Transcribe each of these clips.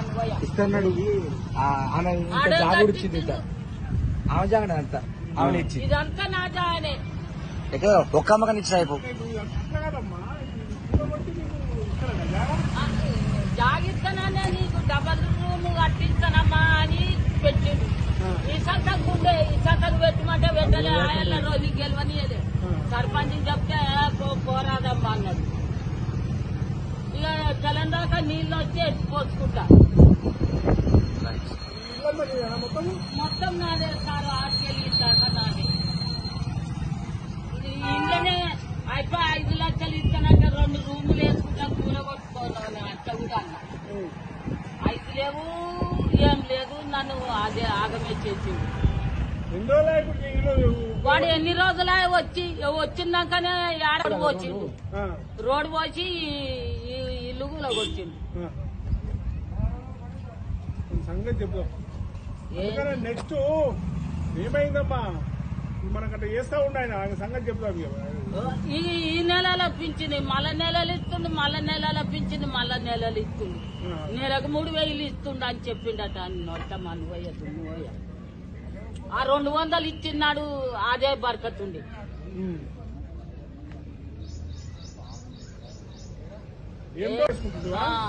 పోయా ఇస్తున్నాడు ఆ, ఆమె ఇంత ఆడే జాగుడు ఇచ్చింది ఇంత కట్టించిండు. ఆమె జాగడ అంత ఆమె ఇచ్చి ఇదంతా నా జానే ఎక్కడ ఒక్క అమ్మకని ఇచ్చిన అయిపో జాగిస్తాననే నీకు డబల్ రూమ్ కట్టిస్తానమ్మా అని పెట్టిండు ఈ సంతకు ఉండే ఈ సంతకు పెట్టమంటే పెట్టలే ఆయన రోజు గెలవనియదే సర్పంచ్ చెప్తే పో- పోరాదమ్మా అన్నాడు ఇక తెలంగాణ నీళ్ళు వచ్చి ఎత్తి పోసుకుంటా మొత్తం నాదే సార్ ఆర్కెళ్ళి దాకా నాదే ఇది ఇంట్లోనే అయిపోయి ఐదు లక్షలు ఇస్తానంటే రెండు రూములు వేసుకుంటా కూర కొట్టుకోవాలి అట్లా కూడా అన్న ఐదు లేవు ఏం లేదు నన్ను అదే ఆగమే చేసింది ఎన్ని రోజులు ఇప్పుడు ఈరోజు వాడు ఎన్ని రోజులే వచ్చి వచ్చిందాకనే ఏడాది వచ్చిండు ఆ, రోడ్డు పోసి ఈ- ఈ ఇల్లు కూడా వచ్చిండు ఆ. ఈ సంగతి చెప్తాం ఏ- నెక్స్ట్ ఏమైందమ్మా మనకంటే చేస్తా ఉండాయన ఆయన సంగతి చెప్తాం ఇక. ఈ ఈ నెలలో పింఛని మళ్ళా నెలలు ఇస్తుండు మళ్ళా నెలల పింఛని మళ్ళా నెలలు ఇస్తుండు ఆ. నెలకు మూడు వేలు ఇస్తుండు అని చెప్పిండట నొట్ట మనవయ్య దున్నవయ్య ఆ రెండు వందలు ఇచ్చిన్నాడు అదే బరకతుండి ఉమ్. ఏం చేసుకుంటుందా ఆ,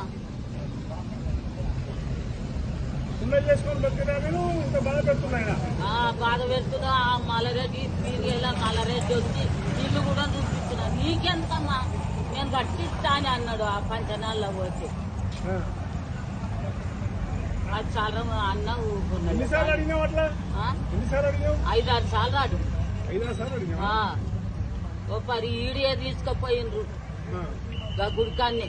సున్నలు చేసుకొని బతికినా నేను ఇంత బాధ పెడుతున్నాయన ఆ, బాధ పెడుతున్నా ఆ మలరెడ్డి తిరిగేలా మలరెడ్డి వచ్చి ఇల్లు కూడా చూపిస్తున్నా నీకెంతమ్మా నేను కట్టిస్తా అని అన్నాడు ఆ పంచనాల్లో పోతే అది చాలా అన్న ఊరుకున్నాడు ఎన్నిసార్లు అడిగినావు అట్లా ఆ? ఎన్నిసార్లు అడిగినావు ఐదు ఆరు సార్లు రాడు ఐదారు సార్లు అడిగినావు ఆ. ఓ పరి ఈడియే తీసుకుపోయిండ్రు గా గుడికాన్ని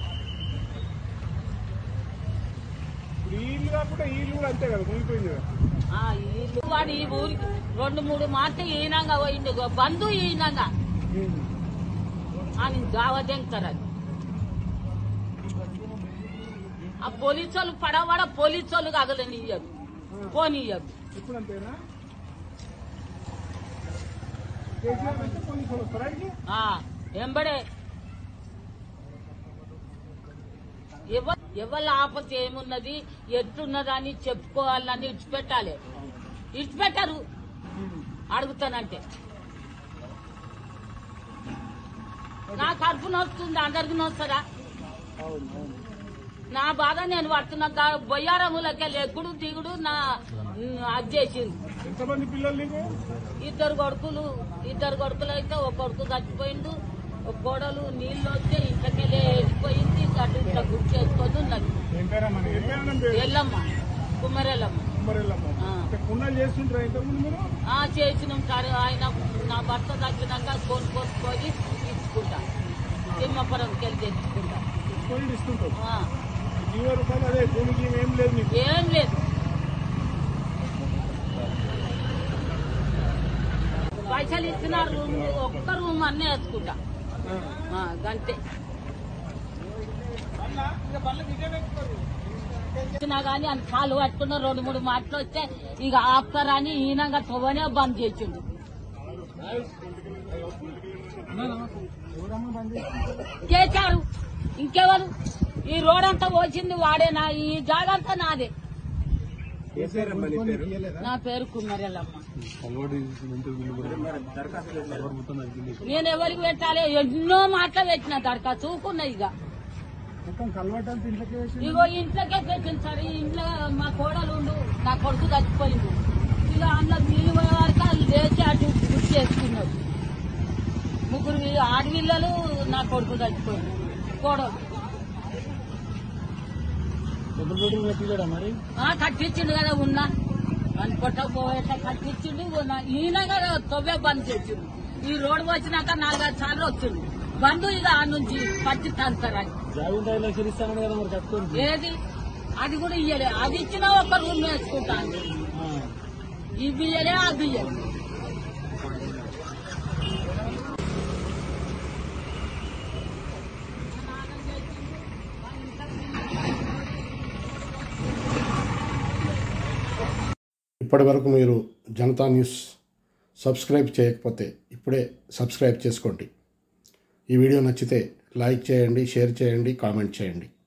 ఇప్పుడు ఈ ఇల్లు కాకుండా ఈ ఇల్లు కూడా అంతే కదా మునిగిపోయింది కదా ఆ, ఇల్లు వాడు ఈ ఊరికి రెండు మూడు మాటలు ఈనంగా పోయిండు గో బంధు ఈనంగా ఉమ్. అని దావదెంకరది ఆ పోలీసు వాళ్ళు పడవడ పోలీసు వాళ్ళు కదలనియ్యరు పోనీయరు ఇప్పుడు అంతేనా కేసీఆర్ అంటే పోలీసు వాళ్ళు వస్తారా ఇంటికి? ఆ, ఎంబడే ఎవ ఎవరి ఆపత్తి ఏమున్నది ఎట్లున్నదని చెప్పుకోవాలని ఇడిచిపెట్టాలి ఇడిచిపెట్టారు అడుగుతానంటే నా కడుపు నొస్తుంది అందరికి నొస్తుందా నా బాధ నేను పడుతున్నా గా- బొయ్యారములకే ఎగుడు దిగుడు నా అది చేసింది ఎంతమంది పిల్లలు నీకు ఇద్దరు కొడుకులు ఇద్దరు కొడుకులు అయితే ఒక కొడుకు చచ్చిపోయిండు ఒక కోడలు నీళ్ళు వస్తే ఇంట్లోకెళ్ళి వెళ్ళిపోయింది గడ్డ ఇట్లా గుర్తు చేసుకొని ఉన్నది ఏం పేరమ్మా నీ? ఏం పేరు పేరు ఎల్లమ్మ కుమ్మరెల్లమ్మ కుమ్మరెల్లమ్మ ఆ. అంటే కుండలు చేస్తుంటారా ఇంతకుముందు మీరు ఆ చేసినాం సరే ఆయన నా భర్త తగ్గినాక కొని కొనుక్కొని ఇచ్చుకుంటా తిమ్మపురంకి వెళ్ళి తెచ్చుకుంటా కొని ఇస్తుంటారు ఆ, ఇరవై రూపాయలు అదే కూలికి ఏం లేదు నీకు ఏం లేదు పైసలు ఇచ్చిన రూమ్ ఒక్క రూమ్ అన్నీ వేసుకుంటా ఆ. ఆ, గంతే ఇచ్చినా గానీ అని కాలు పట్టుకున్న రెండు మూడు మాటలు వస్తే ఇక ఆపుతారని ఈయనగా తొవ్వనే బంద్ చేసిండు చేశారు ఇంకెవరు ఈ రోడ్ అంతా వచ్చింది వాడేనా ఈ జాగంతా నాదే నా పేరు కుమ్మరెల్లమ్మ నేను ఎవరికి పెట్టాలి ఎన్నో మాటలు పెట్టిన దరకా చూకున్నా ఇక మొత్తం కలవటానికి ఇంట్లోకి వేసి ఇగో ఇంట్లోకే పెట్టింది సార్ ఈ ఇంట్లో మా కోడలు ఉండు నా కొడుకు చచ్చిపోయిండు ఇక అందులో నీళ్ళు పోయే వరకు వాళ్ళు లేచి అటు గుర్తు చేసుకున్నాడు ముగ్గురు వీ- ఆడపిల్లలు నా కొడుకు చచ్చిపోయిండు కోడలు మరి ఆ, కట్టించిండు కదా ఉన్నా అని కొట్టకపోయేట కట్టించిండు ఉన్నా. ఈయన కదా తొవ్వే బంద్ చేసిండు ఈ రోడ్డు వచ్చినాక నాలుగైదు సార్లు వచ్చిండు బంధు ఇక ఆ నుంచి పచ్చి తంతారని జాగ్రత్త లక్షలు ఇస్తాను కదా మరి కట్టుకోండి ఏది అది కూడా ఇయ్యలే అది ఇచ్చినా ఒక రూమ్ వేసుకుంటాను ఇవి ఇయ్యలే అది ఇయ్యలే ఇప్పటి వరకు మీరు జనతా న్యూస్ సబ్స్క్రైబ్ చేయకపోతే ఇప్పుడే సబ్స్క్రైబ్ చేసుకోండి ఈ వీడియో నచ్చితే లైక్ చేయండి షేర్ చేయండి కామెంట్ చేయండి